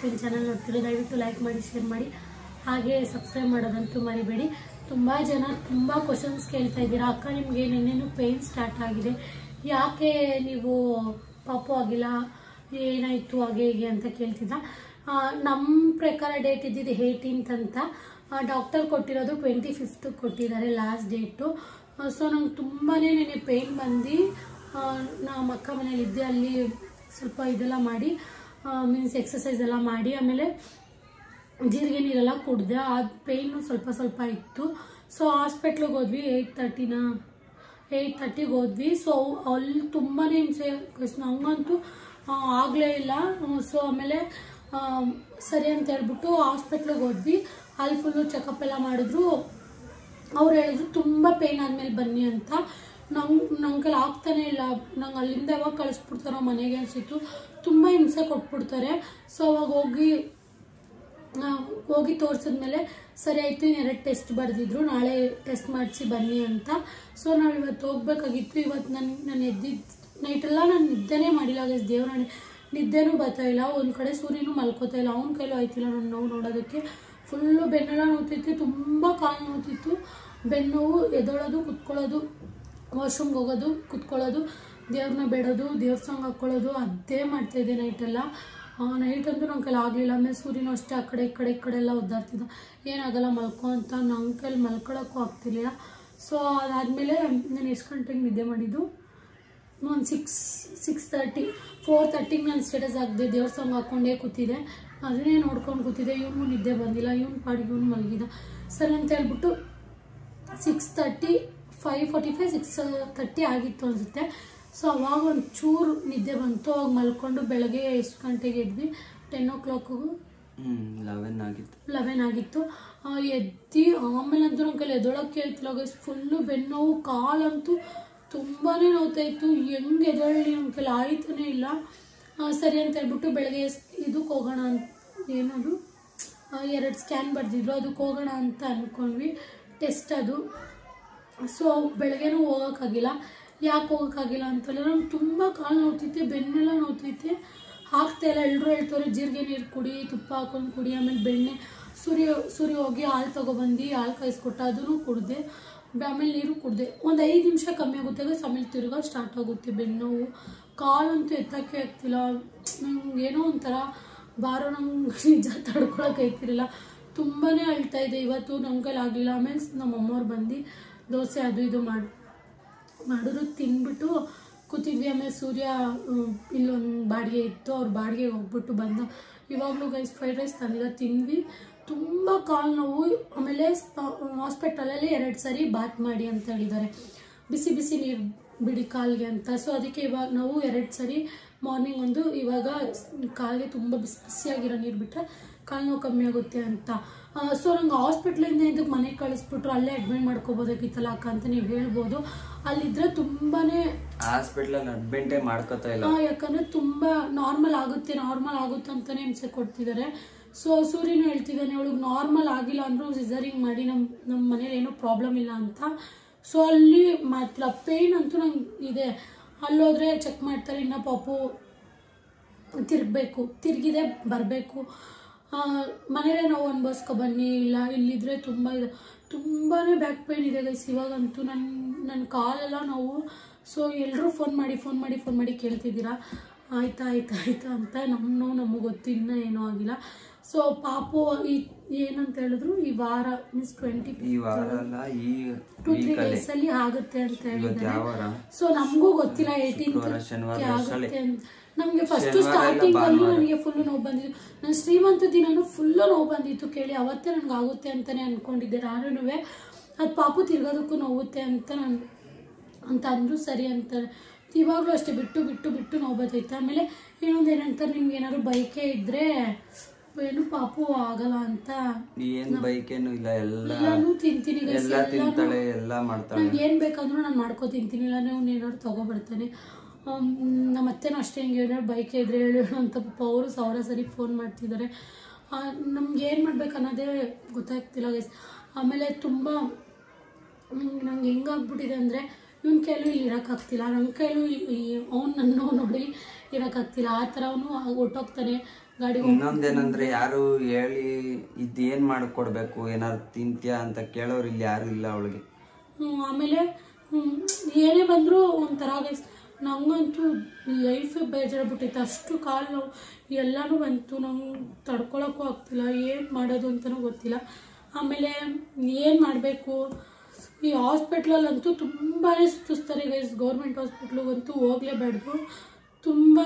Pain channel ನೋಡ್ತಿರೋ ದಯವಿಟ್ಟು like ಮಾಡಿ share ಮಾಡಿ ಹಾಗೆ ಸಬ್ಸ್ಕ್ರೈಬ್ ಮಾಡೋದಂತೂ ಮರಿಬೇಡಿ ತುಂಬ ಜನ ತುಂಬ ಕ್ವಶನ್ಸ್ ಕೇಳ್ತಾ ಇದ್ದೀರಾ ಅಕ್ಕ ನಿಮಗೆ ನಿನ್ನೆನೂ ಪೇನ್ ಸ್ಟಾರ್ಟ್ ಆಗಿದೆ ಯಾಕೆ ನೀವು ಪಾಪು ಆಗಿಲ್ಲ ಏನಾಯಿತು ಹಾಗೆ ಹೀಗೆ ಅಂತ ಕೇಳ್ತಿದ್ದ ಆ, ನಮ್ಮ ಪ್ರಕಾರ ಡೇಟ್ ಇದ್ದಿದ್ದು ಏಯ್ಟೀನ್ತ್ ಅಂತ ಡಾಕ್ಟರ್ ಕೊಟ್ಟಿರೋದು ಟ್ವೆಂಟಿ ಫಿಫ್ತ್ ಕೊಟ್ಟಿದ್ದಾರೆ ಲಾಸ್ಟ್ ಡೇಟು ಸೊ ನಂಗೆ ತುಂಬಾ ನೆನೆ ಪೇಯ್ನ್ ಬಂದು ನಮ್ಮ ಅಕ್ಕ ಮನೇಲಿ ಇದ್ದೆ ಅಲ್ಲಿ ಸ್ವಲ್ಪ ಇದೆಲ್ಲ ಮಾಡಿ ಮೀನ್ಸ್ ಎಕ್ಸಸೈಸ್ ಎಲ್ಲ ಮಾಡಿ ಆಮೇಲೆ ಜೀರಿಗೆ ನೀರೆಲ್ಲ ಕುಡ್ದೆ ಆ ಪೇಯ್ನು ಸ್ವಲ್ಪ ಸ್ವಲ್ಪ ಇತ್ತು ಸೊ ಹಾಸ್ಪಿಟ್ಲಿಗೆ ಹೋದ್ವಿ ಏಯ್ಟ್ ತರ್ಟಿನ ಏಯ್ಟ್ ತರ್ಟಿಗೆ ಹೋದ್ವಿ ಸೊ ಅಲ್ಲಿ ತುಂಬಾ ಹಿಂಸೆ ನಂಗಂತೂ ಆಗಲೇ ಇಲ್ಲ ಸೊ ಆಮೇಲೆ ಆ, ಸರಿ ಅಂತ ಹೇಳ್ಬಿಟ್ಟು ಹಾಸ್ಪಿಟ್ಲಿಗೆ ಹೋದ್ವಿ ಅಲ್ಲಿ ಫುಲ್ಲು ಚೆಕಪ್ ಎಲ್ಲ ಮಾಡಿದ್ರು ಅವ್ರು ಹೇಳಿದ್ರು ತುಂಬ ಪೇಯ್ನ್ ಆದಮೇಲೆ ಬನ್ನಿ ಅಂತ ನಂಗೆ ನಂಗೆ ಆಗ್ತಾನೆ ಇಲ್ಲ ನಂಗೆ ಅಲ್ಲಿಂದ ಯಾವಾಗ ಕಳಿಸ್ಬಿಡ್ತಾರೋ ಮನೆಗೆ ಅನಿಸಿತ್ತು ತುಂಬ ಹಿಂಸೆ ಕೊಟ್ಬಿಡ್ತಾರೆ ಸೊ ಅವಾಗ ಹೋಗಿ ಆ, ಹೋಗಿ ತೋರಿಸಿದ್ಮೇಲೆ ಸರಿ ಆಯಿತು ಇನ್ನು ಎರಡು ಟೆಸ್ಟ್ ಬರೆದಿದ್ರು ನಾಳೆ ಟೆಸ್ಟ್ ಮಾಡಿಸಿ ಬನ್ನಿ ಅಂತ ಸೊ ನಾವು ಇವತ್ತು ಹೋಗ್ಬೇಕಾಗಿತ್ತು ಇವತ್ತು ನನ್ನ ನಾನು ಎದ್ದಿದ್ದು ನೈಟೆಲ್ಲ ನಾನು ನಿದ್ದೆನೇ ಮಾಡಿಲ್ಲ ಗೈಸ್ ದೇವರಾಣಿ ನಿದ್ದೆನೂ ಬರ್ತಾ ಇಲ್ಲ ಒಂದು ಕಡೆ ಸೂರ್ಯನೂ ಮಲ್ಕೋತಾ ಇಲ್ಲ ಅವ್ನ ಕೈಲೂ ಆಯ್ತಿಲ್ಲ ನನ್ನ ನೋವು ನೋಡೋದಕ್ಕೆ ಫುಲ್ಲು ಬೆನ್ನೆಲ್ಲ ನೋವ್ತಿತ್ತು ತುಂಬ ಕಾಲು ನೋವ್ತಿತ್ತು ಬೆನ್ನೋವು ಎದೊಳೋದು ಕುತ್ಕೊಳ್ಳೋದು ವಾಶ್ರೂಮ್ಗೆ ಹೋಗೋದು ಕುತ್ಕೊಳ್ಳೋದು ದೇವ್ರನ್ನ ಬೇಡೋದು ದೇವ್ರ ಸಾಂಗ್ ಹಾಕ್ಕೊಳ್ಳೋದು ಅದೇ ಮಾಡ್ತಾಯಿದ್ದೆ ನೈಟೆಲ್ಲ ನೈಟ್ ಅಂತೂ ನನ್ನ ಕೈಲಿ ಆಗಲಿಲ್ಲ ಆಮೇಲೆ ಸೂರ್ಯನೂ ಅಷ್ಟೇ ಆ ಕಡೆ ಈ ಕಡೆ ಈ ಕಡೆ ಎಲ್ಲ ಒದ್ದಾಡ್ತಿದ್ದ ಏನಾಗಲ್ಲ ಮಲ್ಕೊ ಅಂತ ನನ್ನ ಕೈಲಿ ಮಲ್ಕೊಳ್ಳೋಕ್ಕೂ ಆಗ್ತಿರ್ಲಿಲ್ಲ ಸೊ ಅದಾದಮೇಲೆ ನಾನು ಎಷ್ಟು ಗಂಟೆಗೆ ನಿದ್ದೆ ಮಾಡಿದ್ದು ಒಂದು ಸಿಕ್ಸ್ ಸಿಕ್ಸ್ ತರ್ಟಿ ಫೋರ್ ತರ್ಟಿಗೆ ನಾನು ಸ್ಟೇಟಸ್ ಹಾಕಿದೆ ದೇವ್ರ ಸಾಂಗ್ ಹಾಕ್ಕೊಂಡೇ ಕೂತಿದ್ದೆ ಅದನ್ನೇ ನೋಡ್ಕೊಂಡು ಕೂತಿದ್ದೆ ಇವನು ನಿದ್ದೆ ಬಂದಿಲ್ಲ ಇವನು ಪಾಡಿಗೆ ಇವನು ಮಲಗಿದ ಸರಿ ಅಂತ ಹೇಳ್ಬಿಟ್ಟು six thirty five forty five six thirty ಆಗಿತ್ತು ಅನಿಸುತ್ತೆ ಸೊ ಅವಾಗ ಒಂದು ಚೂರು ನಿದ್ದೆ ಬಂತು ಅವಾಗ ಮಲ್ಕೊಂಡು ಬೆಳಗ್ಗೆ ಎಷ್ಟು ಗಂಟೆಗೆ ಎದ್ವಿ ಟೆನ್ ಓ ಕ್ಲಾಕಿಗೂ ಹ್ಮ್ ಲೆವೆನ್ ಆಗಿತ್ತು ಲೆವೆನ್ ಆಗಿತ್ತು ಆ, ಎದ್ದಿ ಆಮೇಲೆ ಅಂತೂ ನನ್ನ ಕೈಲಿ ಎದೊಳಕ್ಕೆ ಆಯ್ತಿಲ್ಲ ಗೈಸ್ ಫುಲ್ಲು ಬೆನ್ನೋವು ಕಾಲಂತೂ ತುಂಬಾ ನೋವ್ತಾ ಇತ್ತು ಹೆಂಗೆ ಎದೊಳ್ಳಿ ನನ್ನ ಕೈಲಿ ಆಯ್ತಾನೆ ಇಲ್ಲ ಆ, ಸರಿ ಅಂತ ಹೇಳ್ಬಿಟ್ಟು ಬೆಳಗ್ಗೆ ಎಸ್- ಇದಕ್ಕೆ ಹೋಗೋಣ ಅಂತ ಏನದು ಎರಡು ಸ್ಕ್ಯಾನ್ ಬರೆದಿದ್ರು ಅದಕ್ಕೆ ಹೋಗೋಣ ಅಂತ ಅಂದ್ಕೊಂಡ್ವಿ ಟೆಸ್ಟ್ ಅದು ಸೊ ಬೆಳಗ್ಗೆನೂ ಹೋಗೋಕ್ಕಾಗಿಲ್ಲ ಯಾಕೆ ಹೋಗೋಕ್ಕಾಗಿಲ್ಲ ಅಂತಂದ್ರೆ ನಂಗೆ ತುಂಬ ಕಾಲು ನೋವ್ತೈತೆ ಬೆನ್ನೆಲ್ಲ ನೋವ್ತೈತೆ ಆಗ್ತಾ ಇಲ್ಲ ಎಲ್ಲರೂ ಹೇಳ್ತಾರೆ ಜೀರಿಗೆ ನೀರು ಕುಡಿ ತುಪ್ಪ ಹಾಕೊಂಡು ಕುಡಿ ಆಮೇಲೆ ಬೆಣ್ಣೆ ಸೂರ್ಯ ಸೂರ್ಯ ಹೋಗಿ ಹಾಲು ತೊಗೊಬಂದು ಹಾಲು ಕಾಯಿಸ್ಕೊಟ್ಟ ಅದನ್ನು ಕುಡ್ದೆ ಆಮೇಲೆ ನೀರು ಕುಡ್ದೆ ಒಂದು ಐದು ನಿಮಿಷ ಕಮ್ಮಿ ಆಗುತ್ತೆ ಆಗ ಆಮೇಲೆ ತಿರ್ಗಾ ಸ್ಟಾರ್ಟ್ ಆಗುತ್ತೆ ಬೆನ್ನೋವು ಕಾಲಂತೂ ಎತ್ತಕ್ಕೆ ಆಗ್ತಿಲ್ಲ ನಂಗೆ ಏನೋ ಒಂಥರ ಬಾರೋ ನಂಗೆ ನಿಜ ತಡ್ಕೊಳಕ್ಕೆ ಆಗ್ತಿರಲಿಲ್ಲ ತುಂಬಾ ಅಳ್ತಾ ಇದೆ ಇವತ್ತು ನಮ್ಮ ಕೈಲಿ ಆಗಲಿಲ್ಲ ಆಮೇಲೆ ನಮ್ಮ ಅಮ್ಮವ್ರು ಬಂದು ದೋಸೆ ಅದು ಇದು ಮಾಡಿ ಮಾಡಿದ್ರು ತಿಂದ್ಬಿಟ್ಟು ಕೂತಿದ್ವಿ ಆಮೇಲೆ ಸೂರ್ಯ ಹ್ಮ್, ಇಲ್ಲೊಂದು ಬಾಡಿಗೆ ಇತ್ತು ಅವ್ರ ಬಾಡಿಗೆಗೆ ಹೋಗ್ಬಿಟ್ಟು ಬಂದ ಇವಾಗಲೂ ಗೈಸ್ ಫ್ರೈಡ್ ರೈಸ್ ತಂದಿದ್ದ ತಿಂದ್ವಿ ತುಂಬ ಕಾಲು ನೋವು ಆಮೇಲೆ ಹಾಸ್ಪಿಟಲಲ್ಲಿ ಎರಡು ಸರಿ ಬಾತ್ ಮಾಡಿ ಅಂತ ಹೇಳಿದ್ದಾರೆ ಬಿಸಿ ಬಿಸಿ ನೀರು ಬಿಡಿ ಕಾಲ್ಗೆ ಅಂತ ಸೊ ಅದಕ್ಕೆ ಇವಾಗ ನಾವು ಎರಡು ಸರಿ ಮಾರ್ನಿಂಗ್ ಒಂದು ಇವಾಗ ಕಾಲಿಗೆ ತುಂಬ ಬಿಸಿ ಬಿಸಿಯಾಗಿರೋ ನೀರು ಬಿಟ್ಟರೆ ಕಾಲು ನೋವು ಕಮ್ಮಿ ಆಗುತ್ತೆ ಅಂತ ಸೊ ನಂಗೆ ಹಾಸ್ಪಿಟ್ಲಿಂದ ಇದಕ್ಕೆ ಮನೆಗೆ ಕಳಿಸ್ಬಿಟ್ರು ಅಲ್ಲೇ ಅಡ್ಮಿಟ್ ಮಾಡ್ಕೋಬೋದಾಗಿತ್ತಲ್ಲ ಅಕ್ಕ ಅಂತ ನೀವು ಹೇಳ್ಬೋದು ಅಲ್ಲಿದ್ದರೆ ತುಂಬಾ ಹಾಸ್ಪಿಟ್ಲಲ್ಲಿ ಅಡ್ಮಿಂಟೇ ಮಾಡ್ಕೋತಾ ಇಲ್ಲ ಯಾಕಂದರೆ ತುಂಬ ನಾರ್ಮಲ್ ಆಗುತ್ತೆ ನಾರ್ಮಲ್ ಆಗುತ್ತೆ ಅಂತಲೇ ಹಿಂಸೆ ಕೊಡ್ತಿದ್ದಾರೆ ಸೊ ಸೂರ್ಯನು ಹೇಳ್ತಿದ್ದಾನೆ ಅವಳಿಗೆ ನಾರ್ಮಲ್ ಆಗಿಲ್ಲ ಅಂದರೂ ಸಿಸರಿಂಗ್ ಮಾಡಿ ನಮ್ಮ ನಮ್ಮ ಮನೇಲಿ ಏನೂ ಪ್ರಾಬ್ಲಮ್ ಇಲ್ಲ ಅಂತ ಸೊ ಅಲ್ಲಿ ಮಾತ್ರ ಪೇಯ್ನ್ ಅಂತೂ ನಂಗೆ ಇದೆ ಅಲ್ಲೋದ್ರೆ ಚೆಕ್ ಮಾಡ್ತಾರೆ ಇನ್ನು ಪಾಪು ತಿರುಗಬೇಕು ತಿರುಗಿದೆ ಬರಬೇಕು ಮನೇಲೇ ನೋವು ಅನ್ಭವಿಸ್ಕೊ ಬನ್ನಿ ಇಲ್ಲ ಇಲ್ಲಿದ್ರೆ ತುಂಬ ಇದೆ ತುಂಬಾ ಬ್ಯಾಕ್ ಪೇಯ್ನ್ ಇದೆ ಗೈಸ್ ಇವಾಗಂತೂ ನನ್ನ ನನ್ನ ಕಾಲೆಲ್ಲ ನೋವು ಸೊ ಎಲ್ಲರೂ ಫೋನ್ ಮಾಡಿ ಫೋನ್ ಮಾಡಿ ಫೋನ್ ಮಾಡಿ ಕೇಳ್ತಿದ್ದೀರಾ ಆಯ್ತಾ ಆಯ್ತಾ ಆಯ್ತಾ ಅಂತ ನಮ್ಮ ನೋವು ನಮಗೆ ಗೊತ್ತು ಇನ್ನೂ ಏನೂ ಆಗಿಲ್ಲ ಸೊ ಪಾಪು ಈ ಏನಂತ ಹೇಳಿದ್ರು ಈ ವಾರ ಮೀನ್ಸ್ ಟ್ವೆಂಟಿ ಈ ವಾರ ಅಲ್ಲ ಈ ಟು ತ್ರೀ ವೀಕಲ್ಲಿ ಡೇಸಲ್ಲಿ ಆಗುತ್ತೆ ಅಂತ ಇವತ್ತು ಹೇಳಿದ್ದಾರೆ ಯಾವ ವಾರ ಸೊ ನಮಗೂ ಗೊತ್ತಿಲ್ಲ ಏಯ್ಟೀನ್ ಶುಕ್ರವಾರ, ಶನಿವಾರ ಅಷ್ಟರಲ್ಲಿ. ಆಗುತ್ತೆ ಅಂತ ನಮಗೆ ಫಸ್ಟ್ ಶನಿವಾರ ಇಲ್ಲ ಸ್ಟಾರ್ಟಿಂಗ್ ಅಲ್ಲಿ ಭಾನುವಾರ. ನನಗೆ ಫುಲ್ ನೋವು ಬಂದಿತ್ತು ನನ್ನ ಶ್ರೀಮಂತ ದಿನನೂ ಫುಲ್ಲು ನೋವು ಬಂದಿತ್ತು ಕೇಳಿ ಅವತ್ತೇ ನನಗೆ ಆಗುತ್ತೆ ಅಂತಾನೆ ಅನ್ಕೊಂಡಿದ್ದೆ ನಾನು ಅದು ಪಾಪು ತಿರ್ಗೋದಕ್ಕೂ ನೋವುತ್ತೆ ಅಂತ ನಾನು ಅಂತ ಅಂದ್ರು ಸರಿ ಅಂತಾರೆ ಇವಾಗಲೂ ಅಷ್ಟೇ ಬಿಟ್ಟು ಬಿಟ್ಟು ಬಿಟ್ಟು ನೋವು ಬರ್ತೈತೆ ಆಮೇಲೆ ಇನ್ನೊಂದು ಏನಂತಾರೆ ನಿಮ್ಗೆ ಏನಾದ್ರು ಬೈಕೆ ಇದ್ರೆ ಏನು ಪಾಪು ಆಗಲ್ಲ ಅಂತ ಏನ್ ಬೈಕೇನು ಇಲ್ಲ ಎಲ್ಲ ಎಲ್ಲಾನು ತಿಂತೀನಿ guys, ಎಲ್ಲ ಎಲ್ಲಾನು. ತಿಂತಾಳೆ ಎಲ್ಲ ಮಾಡ್ತಾಳೆ ನಂಗೆ ಏನು ಬೇಕಂದ್ರೂ ನಾನು ಮಾಡ್ಕೊ ತಿಂತೀನಿ ಇಲ್ಲ ಅವ್ನು ಏನಾದ್ರು ತೊಗೊಬರ್ತಾನೆ ನಮ್ಮ ಅತ್ತೆನೂ ಅಷ್ಟೇ ಹಿಂಗೆ ಏನಾದ್ರು ಬೈಕ್ ಇದ್ರೆ ಹೇಳು ಹೇಳು ಅಂತ ಪಾಪ ಅವರು ಸಾವಿರ ಸರಿ ಫೋನ್ ಮಾಡ್ತಿದ್ದಾರೆ ನಮ್ಗೆ ಏನು ಮಾಡ್ಬೇಕು ಅನ್ನೋದೇ ಗೊತ್ತಾಗ್ತಿಲ್ಲ ಗೈಸ್ ಆಮೇಲೆ ತುಂಬ ನಂಗೆ ನಂಗೆ ಹೆಂಗಾಗ್ಬಿಟ್ಟಿದೆ ಅಂದರೆ ಇವನ ಕೈಲೂ ಇಲ್ಲಿ ಇರೋಕ್ಕಾಗ್ತಿಲ್ಲ ನನ್ನ ಕೈಲೂ ಅವ್ನು ನನ್ನ ನೋಡಿ ಇರೋಕ್ಕಾಗ್ತಿಲ್ಲ ಆ ಥರ ಅವನು ಹೊಟ್ಟೋಗ್ತಾನೆ ಗಾಡಿ ಇನ್ನೊಂದೇನಂದ್ರೆ ಯಾರು ಹೇಳಿ ಇದ್ ಏನ್ ಮಾಡ್ಕೊಡ್ಬೇಕು ಏನಾದ್ರು ತಿಂತ್ಯಾ ಅಂತ ಕೇಳೋರು ಇಲ್ಲಿ ಯಾರು ಇಲ್ಲ ಅವಳಿಗೆ ಹ್ಮ್, ಆಮೇಲೆ ಹ್ಮ್, ಏನೇ ಬಂದರೂ ಒಂಥರ ಗೈಸ್ ನಂಗಂತೂ ಲೈಫ್ ಬೇಜಾರ್ಬಿಟ್ಟೈತೆ ಅಷ್ಟು ಕಾಲು ನೋವು ಎಲ್ಲನೂ ಬಂತು ನಂಗೆ ತಡ್ಕೊಳಕ್ಕೂ ಆಗ್ತಿಲ್ಲ ಏನು ಮಾಡೋದು ಅಂತಲೂ ಗೊತ್ತಿಲ್ಲ ಆಮೇಲೆ ಏನು ಮಾಡಬೇಕು ಈ ಹಾಸ್ಪಿಟ್ಲಲ್ಲಂತೂ ತುಂಬಾ ಸುತ್ತಿಸ್ತಾರೆ ಗೈಸ್ ಗೌರ್ಮೆಂಟ್ ಹಾಸ್ಪಿಟ್ಲಿಗಂತೂ ಹೋಗಲೇಬಾರ್ದು ತುಂಬಾ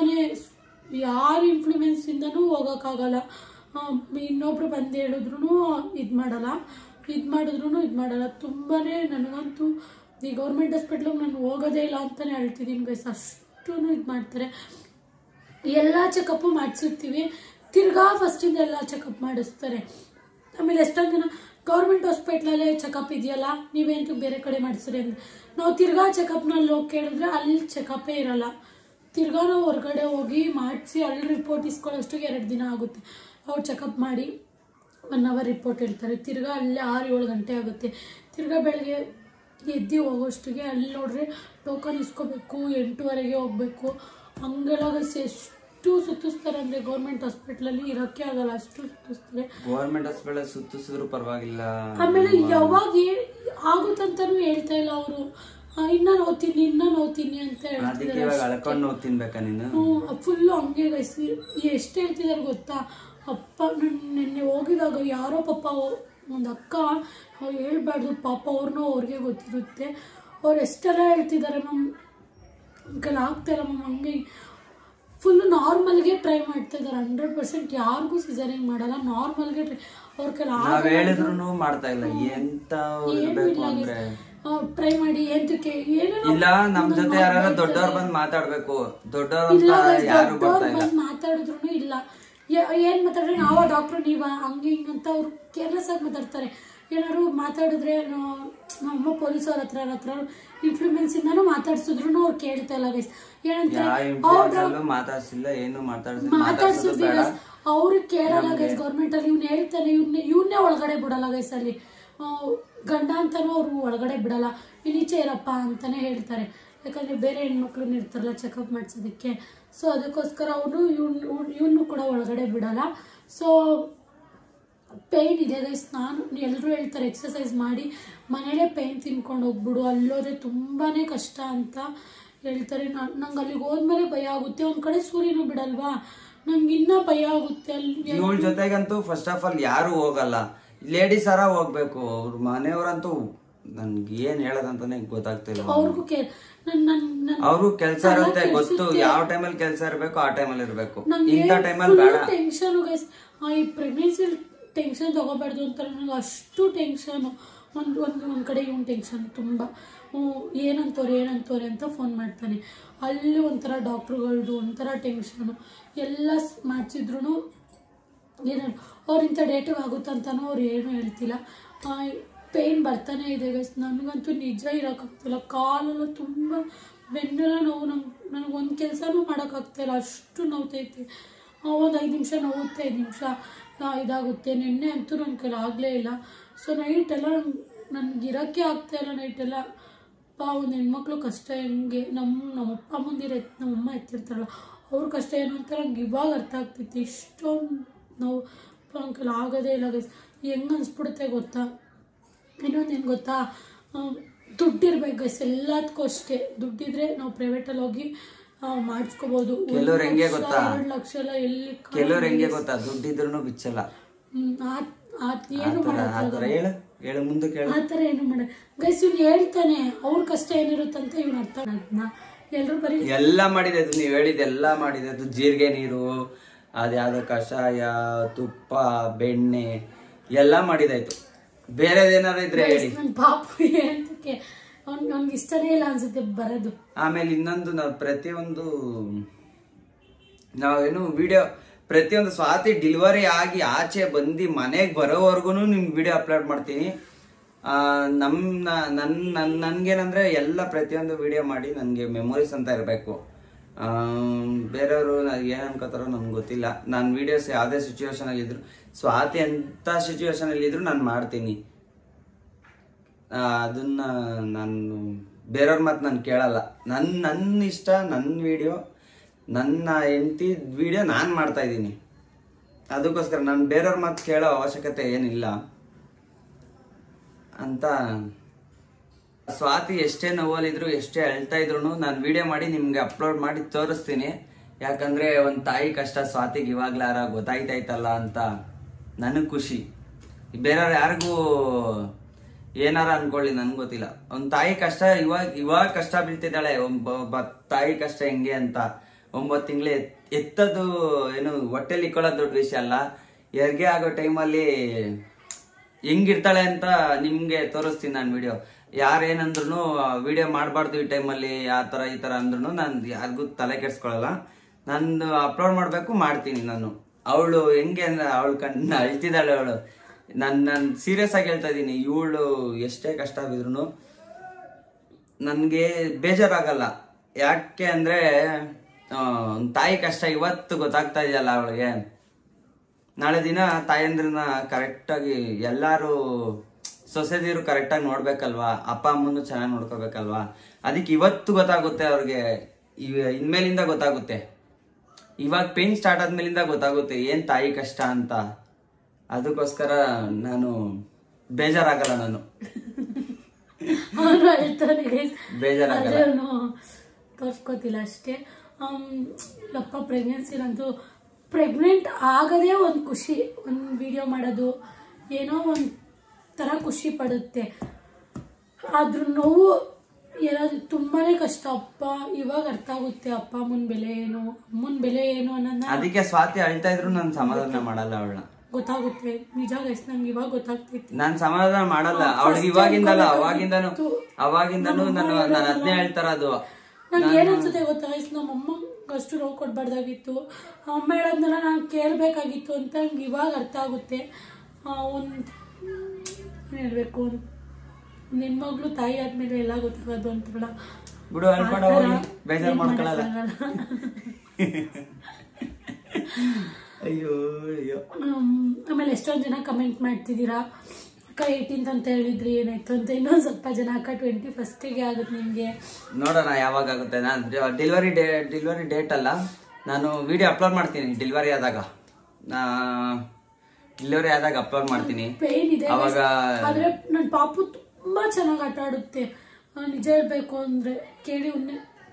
ಯಾರ ಇನ್ಫ್ಲೂಯೆನ್ಸಿಂದನೂ ಹೋಗೋಕ್ಕಾಗಲ್ಲ ಆ, ಇನ್ನೊಬ್ರು ಬಂದು ಹೇಳಿದ್ರು ಇದು ಮಾಡಲ್ಲ ಇದು ಮಾಡಿದ್ರು ಇದು ಮಾಡಲ್ಲ ತುಂಬಾ ನನಗಂತೂ ಈ ಗೌರ್ಮೆಂಟ್ ಹಾಸ್ಪಿಟ್ಲಿಗೆ ನಾನು ಹೋಗೋದೇ ಇಲ್ಲ ಅಂತಲೇ ಹೇಳ್ತಿದ್ದೀನಿ ಗೈಸ್ ಅಷ್ಟು ಇದು ಮಾಡ್ತಾರೆ ಎಲ್ಲ ಚೆಕಪ್ಪು ಮಾಡಿಸಿರ್ತೀವಿ ತಿರ್ಗಾ ಫಸ್ಟಿಂದ ಎಲ್ಲ ಚೆಕಪ್ ಮಾಡಿಸ್ತಾರೆ ಆಮೇಲೆ ಎಷ್ಟೊಂದು ಜನ ಗೌರ್ಮೆಂಟ್ ಹಾಸ್ಪಿಟ್ಲಲ್ಲೇ ಚೆಕಪ್ ಇದೆಯಲ್ಲ ನೀವೇಂತೂ ಬೇರೆ ಕಡೆ ಮಾಡಿಸ್ರಿ ಅಂತ ನಾವು ತಿರ್ಗಾ ಚೆಕಪ್ನಲ್ಲಿ ಹೋಗಿ ಕೇಳಿದ್ರೆ ಅಲ್ಲಿ ಚೆಕಪ್ಪೇ ಇರಲ್ಲ ತಿರ್ಗಾ ನಾವು ಹೊರಗಡೆ ಹೋಗಿ ಮಾಡಿಸಿ ಅಲ್ಲಿ ರಿಪೋರ್ಟ್ ಇಸ್ಕೊಳ್ಳೋಷ್ಟಿಗೆ ಎರಡು ದಿನ ಆಗುತ್ತೆ ಅವ್ರು ಚೆಕಪ್ ಮಾಡಿ ಒನ್ ಅವರ್ ರಿಪೋರ್ಟ್ ಹೇಳ್ತಾರೆ ತಿರ್ಗಾ ಅಲ್ಲೇ ಆರು ಏಳು ಗಂಟೆ ಆಗುತ್ತೆ ತಿರ್ಗಾ ಬೆಳಗ್ಗೆ ಎದ್ದು ಹೋಗೋಷ್ಟಿಗೆ ಅಲ್ಲಿ ನೋಡ್ರೆ ಟೋಕನ್ ಇಸ್ಕೋಬೇಕು ಎಂಟೂವರೆಗೆ ಹೋಗಬೇಕು ಹಂಗೆಲ್ಲ guys ಎಷ್ಟು ಸುತ್ತಿಸ್ತಾರೆ ಅಂದರೆ ಗೌರ್ಮೆಂಟ್ ಹಾಸ್ಪಿಟ್ಲಲ್ಲಿ ಇರೋಕ್ಕೆ ಆಗಲ್ಲ ಅಷ್ಟು ಸುತ್ತಿಸ್ತಾರೆ ಗೌರ್ಮೆಂಟ್ ಹಾಸ್ಪಿಟಲ್ ಸುತ್ತಿಸಿದ್ರು ಪರವಾಗಿಲ್ಲ ಆಮೇಲೆ ಯಾವಾಗ ಏ- ಆಗುತ್ತಂತನೂ ಹೇಳ್ತಾ ಇಲ್ಲ ಅವರು ಇನ್ನ ನೋಡ್ತೀನಿ ಇನ್ನ ನೋಡ್ತೀನಿ ಅಂತ ಅದಕ್ಕೆ ಹೇಳ್ತಿದ್ದಾರೆ ಇವಾಗ ಅಳ್ಕೊಂಡು ನೋವು ತಿನ್ಬೇಕಾ ನೀನು ಫುಲ್ಲು ಹಂಗೆ ಗೈಸ್ ಎಷ್ಟು ಹೇಳ್ತಿದ್ದಾರೆ ಗೊತ್ತಾ ಅಪ್ಪ ನನ್ನ ನಿನ್ನೆ ಹೋಗಿದಾಗ ಯಾರೋ ಪಾಪ ಒಂದು ಅಕ್ಕ ಹೇಳ್ಬಾರ್ದು ಪಾಪ ಅವ್ರನ್ನೂ ಅವ್ರಿಗೆ ಗೊತ್ತಿರುತ್ತೆ ಅವ್ರು ಎಷ್ಟೆಲ್ಲ ಹೇಳ್ತಿದ್ದಾರೆ ಮ್ಯಾಮ್ ಕೈಲಿ ಆಗ್ತಾಯಿಲ್ಲ ಮ್ಯಾಮ್ ಹಂಗೆ ಫುಲ್ಲು ನಾರ್ಮಲ್ಗೆ ಟ್ರೈ ಮಾಡ್ತಾ ಇದ್ದಾರೆ ಹಂಡ್ರೆಡ್ ಪರ್ಸೆಂಟ್ ಯಾರಿಗೂ ಸಿಸರಿಂಗ್ ಮಾಡಲ್ಲ ನಾರ್ಮಲ್ಗೆ ಟ್ರೈ ಅವ್ರ ಕೈಲಿ ನಾವ್ ಹೇಳಿದ್ರು ಮಾಡ್ತಾ ಇಲ್ಲ ಎಂತ ಇರ್ಬೇಕು ಅಂದ್ರೆ ಟ್ರೈ ಮಾಡಿ ಎಂತಕ್ಕೆ ಏನೇನೋ ಇಲ್ಲ ನಮ್ ಜೊತೆ ಯಾರು ದೊಡ್ಡವ್ರು ಬಂದ್ ಮಾತಾಡ್ಬೇಕು ದೊಡ್ಡವ್ರು ಇಲ್ಲ ಅಂತ ಯಾರು ಬರ್ತಾ ದೊಡ್ಡವ್ರು ಇಲ್ಲ ಬಂದು ಮಾತಾಡಿದ್ರು ಇಲ್ಲ ಯ- ಏನ್ ಮಾತಾಡ್ರೆ ನಾವ ಡಾಕ್ಟ್ರು ನೀವ ಹಂಗೆ ಹಿಂಗೆ ಅಂತ ಅವ್ರು ಕೇರ್ಲೆಸ್ ಆಗಿ ಮಾತಾಡ್ತಾರೆ ಏನಾದ್ರು ಮಾತಾಡಿದ್ರೆ ನಾ- ನಮ್ಮ ಪೊಲೀಸ್ ಅವ್ರ ಹತ್ರ ಹತ್ರ ಇನ್ಫ್ಲೂಯೆನ್ಸ್ ಇಂದಾನು ಮಾತಾಡ್ಸಿದ್ರು ಅವ್ರು ಕೇಳ್ತಾ ಇಲ್ಲ ಗೈಸ್ ಏನಂತಾರೆ ಯಾವ ಇನ್ಫ್ಲೂಯೆನ್ಸ್ ಅಲ್ಲೂ ಮಾತಾಡ್ಸಿಲ್ಲ ಏನು ಮಾತಾಡ್ಸಿಲ್ಲ ಮಾತಾಡ್ಸೋದು ಮಾತಾಡ್ಸಿದ್ವಿ ಬೇಡ ಅವ್ರಿಗೆ ಕೇಳಲ್ಲ ಗೈಸ್ ಗೌರ್ಮೆಂಟ್ ಅಲ್ಲಿ ಇವ್ನು ಹೇಳ್ತಾನೆ ಇವ್ನ ಇವನ್ನೇ ಒಳಗಡೆ ಬಿಡಲ್ಲ ಗೈಸ್ ಅಲ್ಲಿ ಆ, ಗಂಡ ಅಂತಾನು ಅವ್ರು ಒಳಗಡೆ ಬಿಡಲ್ಲ ನೀನ್ ಈಚೆ ಇರಪ್ಪ ಅಂತಾನೆ ಹೇಳ್ತಾರೆ ಯಾಕಂದ್ರೆ ಬೇರೆ ಹೆಣ್ಮಕ್ಳನ್ನ ಇರ್ತಾರಲ್ಲ ಚೆಕಪ್ ಮಾಡಿಸೋದಕ್ಕೆ ಸೊ ಅದಕ್ಕೋಸ್ಕರ ಅವನು ಇವ್ನು ಇವನು ಕೂಡ ಒಳಗಡೆ ಬಿಡಲ್ಲ ಸೊ ಪೇಯ್ನ್ ಇದೆ ಗೈಸ್ ನಾನು ಎಲ್ಲರೂ ಹೇಳ್ತಾರೆ ಎಕ್ಸಸೈಸ್ ಮಾಡಿ ಮನೇಲೇ ಪೇಯ್ನ್ ತಿನ್ಕೊಂಡು ಹೋಗ್ಬಿಡು ಅಲ್ಲೋದ್ರೆ ತುಂಬಾ ಕಷ್ಟ ಅಂತ ಹೇಳ್ತಾರೆ ನಾನು ನಂಗೆ ಅಲ್ಲಿಗೆ ಹೋದ್ಮೇಲೆ ಭಯ ಆಗುತ್ತೆ ಒಂದು ಕಡೆ ಸೂರ್ಯನೂ ಬಿಡಲ್ವಾ ನಂಗೆ ಇನ್ನೂ ಭಯ ಆಗುತ್ತೆ ಅಲ್ಲಿ ಇವಳ ಜೊತೆಗಂತೂ ಫಸ್ಟ್ ಆಫ್ ಆಲ್ ಯಾರು ಹೋಗಲ್ಲ ಲೇಡೀಸ್ ಅರ ಹೋಗ್ಬೇಕು ಅವ್ರ ಮನೆಯವ್ರಂತೂ ನನ್ಗೆ ಏನ್ ಹೇಳೋದಂತಾನೆ ಗೊತ್ತಾಗ್ತಿಲ್ಲ ಅವ್ರಿಗೂ ಕೇ ನನ್ನ ನನ್ನ ಅವ್ರು ಕೆಲ್ಸ ಇರುತ್ತೆ ಗೊತ್ತು ಯಾವ ಟೈಮಲ್ಲಿ ಕೆಲ್ಸ ಇರ್ಬೇಕು ಆ ಟೈಮಲ್ಲಿ ಇರ್ಬೇಕು ಇಂಥ ಟೈಮಲ್ಲಿ ಬೇಡ ಟೆನ್ಷನ್ ಗೈಸ್ ಈ ಪ್ರೆಗ್ನೆನ್ಸಿ ಟೆನ್ಷನ್ ತಗೋಬಾರ್ದು ಅಂತ ನನಗೆ ಅಷ್ಟು ಟೆನ್ಷನು ಒಂದು ಒಂದು ಒಂದು ಕಡೆ ಇವ್ನು ಟೆನ್ಷನ್ ತುಂಬ ಏನಂತವ್ರೆ ಏನಂತವ್ರೆ ಅಂತ ಫೋನ್ ಮಾಡ್ತಾನೆ ಅಲ್ಲಿ ಒಂಥರ ಡಾಕ್ಟ್ರುಗಳ್ದು ಒಂಥರ ಟೆನ್ಷನು ಎಲ್ಲ ಮಾಡಿಸಿದ್ರು ಏನು ಅವ್ರು ಇಂಥ ಡೇಟಿಗೆ ಆಗುತ್ತಂತನೂ ಅವ್ರು ಏನೂ ಹೇಳ್ತಿಲ್ಲ ಪೇಯ್ನ್ ಬರ್ತಾನೆ ಇದೆ ಗೈಸ್ ನನಗಂತೂ ನಿಜ ಇರೋಕ್ಕಾಗ್ತಿಲ್ಲ ಕಾಲೆಲ್ಲ ತುಂಬ ಬೆನ್ನೆಲ್ಲ ನೋವು ನಂಗೆ ನನಗೊಂದು ಕೆಲಸನೂ ಮಾಡೋಕ್ಕಾಗ್ತಾಯಿಲ್ಲ ಅಷ್ಟು ನೋವ್ತೈತೆ ಒಂದು ಐದು ನಿಮಿಷ ನೋವುತ್ತೆ ಐದು ನಿಮಿಷ ಇದಾಗುತ್ತೆ ನಿನ್ನೆ ಅಂತೂ ನನ್ನ ಕೈಲಿ ಆಗಲೇ ಇಲ್ಲ ಸೊ ನೈಟೆಲ್ಲ ನನಗೆ ಇರೋಕ್ಕೆ ಆಗ್ತಾಯಿಲ್ಲ ನೈಟೆಲ್ಲ ಪಾ ಒಂದು ಹೆಣ್ಮಕ್ಳು ಕಷ್ಟ ಹೆಂಗೆ ನಮ್ಮ ನಮ್ಮ ಅಪ್ಪ ಮುಂದಿರ ನಮ್ಮಮ್ಮ ಎತ್ತಿರ್ತಾರಲ್ಲ ಅವ್ರ ಕಷ್ಟ ಏನು ಅಂತ ನಂಗೆ ಇವಾಗ ಅರ್ಥ ಆಗ್ತೈತಿ ಇಷ್ಟೊಂದು ನಾವು ಅಂಕಲ್ ಆಗೋದೇ ಇಲ್ಲ ಗೈಸ್ ಹೆಂಗೆ ಅನ್ಸ್ಬಿಡುತ್ತೆ ಗೊತ್ತಾ ಇನ್ನೊಂದು ಏನು ಗೊತ್ತಾ ದುಡ್ಡಿರ್ಬೇಕು ಗೈಸ್ ಎಲ್ಲದಕ್ಕೂ ಅಷ್ಟೇ ದುಡ್ಡಿದ್ರೆ ನಾವು ಪ್ರೈವೇಟಲ್ಲಿ ಹೋಗಿ ಮಾಡಿಸ್ಕೋಬೋದು ಕೆಲವ್ರು ಹೆಂಗೆ ಗೊತ್ತಾ? ಎರಡು ಲಕ್ಷ ಎಲ್ಲ ಎಲ್ಲಿ ಕೆಲವ್ರು ಹೆಂಗೆ ಗೊತ್ತಾ ದುಡ್ಡಿದ್ರು ಬಿಚ್ಚಲ್ಲ ಹ್ಮ್, ಆ- ಆ ಏನು ಆತರ ಆತರ ಹೇಳು ಹೇಳು ಮುಂದಕ್ಕೆ ಹೇಳು ಆ ಥರ ಏನು ಮಾಡ ಗೈಸ್ ಇವ್ನು ಹೇಳ್ತಾನೆ ಅವ್ರ ಕಷ್ಟ ಏನಿರುತ್ತಂತ ಇವ್ನು ಅರ್ಥ ಅದನ್ನ ಎಲ್ಲರೂ ಬರೀ ಎಲ್ಲ ಮಾಡಿದೆ ಅದು ನೀವು ಹೇಳಿದ ಎಲ್ಲ ಮಾಡಿದೆ ಅದು ಜೀರಿಗೆ ನೀರು ಅದ್ಯಾವ್ದೋ ಕಷಾಯ ತುಪ್ಪ ಬೆಣ್ಣೆ ಎಲ್ಲ ಮಾಡಿದಾಯ್ತು ಬೇರೆದೇನಾದ್ರು ಇದ್ರೆ ಹೇಳಿ ನನ್ನ ಪಾಪು ಏನಕ್ಕೆ ಅವ್ನ್ ಅವ್ನಿಗೆ ಇಷ್ಟನೇ ಇಲ್ಲ ಅನ್ಸುತ್ತೆ ಬರೋದು ಆಮೇಲೆ ಇನ್ನೊಂದು ನಾವು ಪ್ರತಿಯೊಂದು ನಾವೇನು ವಿಡಿಯೋ ಪ್ರತಿಯೊಂದು ಸ್ವಾತಿ ಡೆಲಿವರಿ ಆಗಿ ಆಚೆ ಬಂದು ಮನೆಗೆ ಬರೋವರೆಗೂ ನಿಮ್ಗೆ ವಿಡಿಯೋ ಅಪ್ಲೋಡ್ ಮಾಡ್ತೀನಿ ಆ, ನಮ್ ನ- ನನ್ ನನ್ ನನ್ಗೇನಂದ್ರೆ ಎಲ್ಲ ಪ್ರತಿಯೊಂದು ವಿಡಿಯೋ ಮಾಡಿ ನನಗೆ ಮೆಮೊರೀಸ್ ಅಂತ ಇರಬೇಕು ಬೇರೆಯವರು ಏನು ಅನ್ಕೋತಾರೋ ನಮ್ಗೆ ಗೊತ್ತಿಲ್ಲ ನಾನು ವಿಡಿಯೋಸ್ ಯಾವುದೇ ಸಿಚುವೇಶನ್ ಇದ್ರು ಸ್ವಾತಿ ಎಂಥ ಸಿಚುವೇಶನ್ ಇದ್ರು ನಾನು ಮಾಡ್ತೀನಿ ಆ, ಅದನ್ನ ನಾನು ಬೇರೆಯವ್ರ ಮಾತು ನಾನು ಕೇಳಲ್ಲ ನನ್ನ ನನ್ನ ಇಷ್ಟ ನನ್ನ ವಿಡಿಯೋ ನನ್ನ ಹೆಂಡತಿ ವಿಡಿಯೋ ನಾನು ಮಾಡ್ತಾ ಇದ್ದೀನಿ ಅದಕ್ಕೋಸ್ಕರ ನಾನು ಬೇರೆಯವ್ರ ಮಾತು ಕೇಳೋ ಅವಶ್ಯಕತೆ ಏನಿಲ್ಲ ಅಂತ ಸ್ವಾತಿ ಎಷ್ಟೇ ನೋವಲ್ಲಿದ್ರು ಎಷ್ಟೇ ಅಳ್ತಾ ಇದ್ರು ನಾನು ವಿಡಿಯೋ ಮಾಡಿ ನಿಮ್ಗೆ ಅಪ್ಲೋಡ್ ಮಾಡಿ ತೋರಿಸ್ತೀನಿ ಯಾಕಂದ್ರೆ ಒಂದು ತಾಯಿ ಕಷ್ಟ ಸ್ವಾತಿಗೆ ಇವಾಗ್ಲಾರ ಗೊತ್ತಾಯ್ತಾಯ್ತಲ್ಲ ಅಂತ ನನಗೆ ಖುಷಿ ಬೇರೆಯವ್ರು ಯಾರಿಗೂ ಏನಾರ ಅನ್ಕೊಳ್ಳಿ ನನ್ಗೆ ಗೊತ್ತಿಲ್ಲ ಒಂದು ತಾಯಿ ಕಷ್ಟ ಇವಾಗ ಇವಾಗ ಕಷ್ಟ ಬೀಳ್ತಿದ್ದಾಳೆ ಒಬ್ಬ ಒಬ್ಬ ತಾಯಿ ಕಷ್ಟ ಹೆಂಗೆ ಅಂತ ಒಂಬತ್ತು ತಿಂಗಳು ಎತ್ತದು ಏನು ಹೊಟ್ಟೆಲಿ ಇಕ್ಕೊಳ್ಳೋದು ದೊಡ್ಡ ವಿಷಯ ಅಲ್ಲ ಹೆರಿಗೆ ಆಗೋ ಟೈಮಲ್ಲಿ ಹೆಂಗಿರ್ತಾಳೆ ಅಂತ ನಿಮ್ಗೆ ತೋರಿಸ್ತೀನಿ ನಾನು ವಿಡಿಯೋ ಯಾರೇನಂದ್ರು ವಿಡಿಯೋ ಮಾಡಬಾರ್ದು ಈ ಟೈಮಲ್ಲಿ ಆ ಥರ ಈ ಥರ ಅಂದ್ರೂ ನಾನು ಯಾರಿಗೂ ತಲೆ ಕೆಡ್ಸ್ಕೊಳಲ್ಲ ನಾನು ಅಪ್ಲೋಡ್ ಮಾಡಬೇಕು ಮಾಡ್ತೀನಿ ನಾನು ಅವಳು ಹೆಂಗೆ ಅಂದ್ರೆ ಅವಳು ಕಣ್ಣ ಅಳ್ತಿದ್ದಾಳೆ ಅವಳು ನಾನು ನಾನು ಸೀರಿಯಸ್ ಆಗಿ ಹೇಳ್ತಾ ಇದ್ದೀನಿ ಇವಳು ಎಷ್ಟೇ ಕಷ್ಟ ಬಿದ್ರು ನನಗೆ ಬೇಜಾರಾಗಲ್ಲ ಯಾಕೆ ಅಂದರೆ ತಾಯಿ ಕಷ್ಟ ಇವತ್ತು ಗೊತ್ತಾಗ್ತಾ ಇದೆಯಲ್ಲ ಅವಳಿಗೆ ನಾಳೆ ದಿನ ತಾಯಂದ್ರನ್ನ ಕರೆಕ್ಟಾಗಿ ಎಲ್ಲರೂ ಸೊಸೆದಿರು ಕರೆಕ್ಟಾಗಿ ನೋಡ್ಬೇಕಲ್ವಾ ಅಪ್ಪ ಅಮ್ಮನ್ನು ಚೆನ್ನಾಗಿ ನೋಡ್ಕೋಬೇಕಲ್ವಾ ಅದಕ್ಕೆ ಇವತ್ತು ಗೊತ್ತಾಗುತ್ತೆ ಅವ್ರಿಗೆ ಇವ- ಇನ್ಮೇಲಿಂದ ಗೊತ್ತಾಗುತ್ತೆ ಇವಾಗ ಪೇನ್ ಸ್ಟಾರ್ಟ್ ಆದ್ಮೇಲಿಂದ ಗೊತ್ತಾಗುತ್ತೆ ಏನ್ ತಾಯಿ ಕಷ್ಟ ಅಂತ ಅದಕ್ಕೋಸ್ಕರ ನಾನು ಬೇಜಾರಾಗಲ್ಲ ನಾನು ಅವನು ಅಳ್ತಾನೆ guys. ಬೇಜಾರಾಗಲ್ಲ. ಆದ್ರೆ ಅವನು ತೋರ್ಸ್ಕೊತಿಲ್ಲ ಅಷ್ಟೇ ಯಪ್ಪ ಪ್ರೆಗ್ನೆನ್ಸಿಲಂತೂ ಪ್ರೆಗ್ನೆಂಟ್ ಆಗದೇ ಒಂದು ಖುಷಿ ಒಂದು ವಿಡಿಯೋ ಮಾಡೋದು ಏನೋ ಒಂದು ಥರ ಖುಷಿ ಪಡುತ್ತೆ ಆದ್ರೂ ನೋವು ಏನಾದ್ರು ತುಂಬಾನೇ ಕಷ್ಟ ಅಪ್ಪ ಇವಾಗ ಅರ್ಥ ಆಗುತ್ತೆ ಅಪ್ಪ ಅಮ್ಮನ ಬೆಲೆ ಏನು ಅಮ್ಮನ ಬೆಲೆ ಏನು ಅನ್ನೋದನ್ನ ಅದಕ್ಕೆ ಸ್ವಾತಿ ಅಳ್ತಾ ಇದ್ರು ನಾನು ಸಮಾಧಾನ ಮಾಡಲ್ಲ ಅವಳನ್ನ ಗೊತ್ತಾಗುತ್ತೆ ನಿಜ ಗೈಸ್ ನಂಗೆ ಇವಾಗ ಗೊತ್ತಾಗ್ತೈತಿ ನಾನ್ ಸಮಾಧಾನ ಮಾಡಲ್ಲ ಅವಳಿಗೆ ಇವಾಗಿಂದಲ್ಲ ಅವಾಗಿಂದನು ಅವಾಗಿಂದನು ನಾನು ನಾನು ಅದನ್ನೇ ಹೇಳ್ತಾರ ಅದು ನಂಗೆ ಏನ್ ಅನ್ಸುತ್ತೆ ಗೊತ್ತಾ ಗೈಸ್ ನಮ್ಮ ಅಮ್ಮಂಗೆ ಅಷ್ಟು ನೋವು ಕೊಡ್ಬಾರ್ದಾಗಿತ್ತು ಅಮ್ಮ ಹೇಳೋದನ್ನೆಲ್ಲ ನಾನು ಕೇಳಬೇಕಾಗಿತ್ತು ಅಂತ ನಂಗೆ ಇವಾಗ ಅರ್ಥ ಆಗುತ್ತೆ ಒಂದು ಏನು ಹೇಳ್ಬೇಕು ಹೆಣ್ಮಗ್ಳು ತಾಯಿ ಆದ್ಮೇಲೆ ಎಲ್ಲ ಗೊತ್ತಾಗೋದು ಅಂತಾರಲ್ಲ ಬಿಡು ಅಳ್ಬೇಡ ಆ ಥರ ಹೋಗಿ ಬೇಜಾರ್ ಏನ್ ಮಾಡ್ಕೊಳಲ್ಲ ಮಾಡಕ್ಕಾಗಲ್ಲ. ಅಯ್ಯೋ ಅಯ್ಯೋ ಹ್ಮ್, ಆಮೇಲೆ ಎಷ್ಟೊಂದು ಜನ ಕಮೆಂಟ್ ಮಾಡ್ತಿದ್ದೀರಾ ಅಕ್ಕ ಏಯ್ಟೀನ್ತ್ ಅಂತ ಹೇಳಿದ್ರಿ ಏನಾಯ್ತು ಅಂತ ಇನ್ನೊಂದು ಸ್ವಲ್ಪ ಜನ ಅಕ್ಕ ಟ್ವೆಂಟಿ ಫಸ್ಟಿಗೆ ಆಗುತ್ತೆ ನಿಮಗೆ ನೋಡೋಣ ಯಾವಾಗ ಆಗುತ್ತೆ ನಾನು ಡೆಲಿವರಿ ಡೇ ಡೆಲಿವರಿ ಡೇಟ್ ಅಲ್ಲ ನಾನು ವಿಡಿಯೋ ಅಪ್ಲೋಡ್ ಮಾಡ್ತೀನಿ ಡೆಲಿವರಿ ಆದಾಗ ಡೆಲಿವರಿ ಆದಾಗ ಅಪ್ಲೋಡ್ ಮಾಡ್ತೀನಿ ಪೇನ್ ಇದೆ ಅವಾಗ ಆದ್ರೆ ನನ್ನ ಪಾಪು ತುಂಬಾ ಚೆನ್ನಾಗಿ ಆಟ ಆಡುತ್ತೆ ಆ, ನಿಜ ಹೇಳ್ಬೇಕು ಅಂದ್ರೆ ಕೇಳಿ ಉನ್ನೆ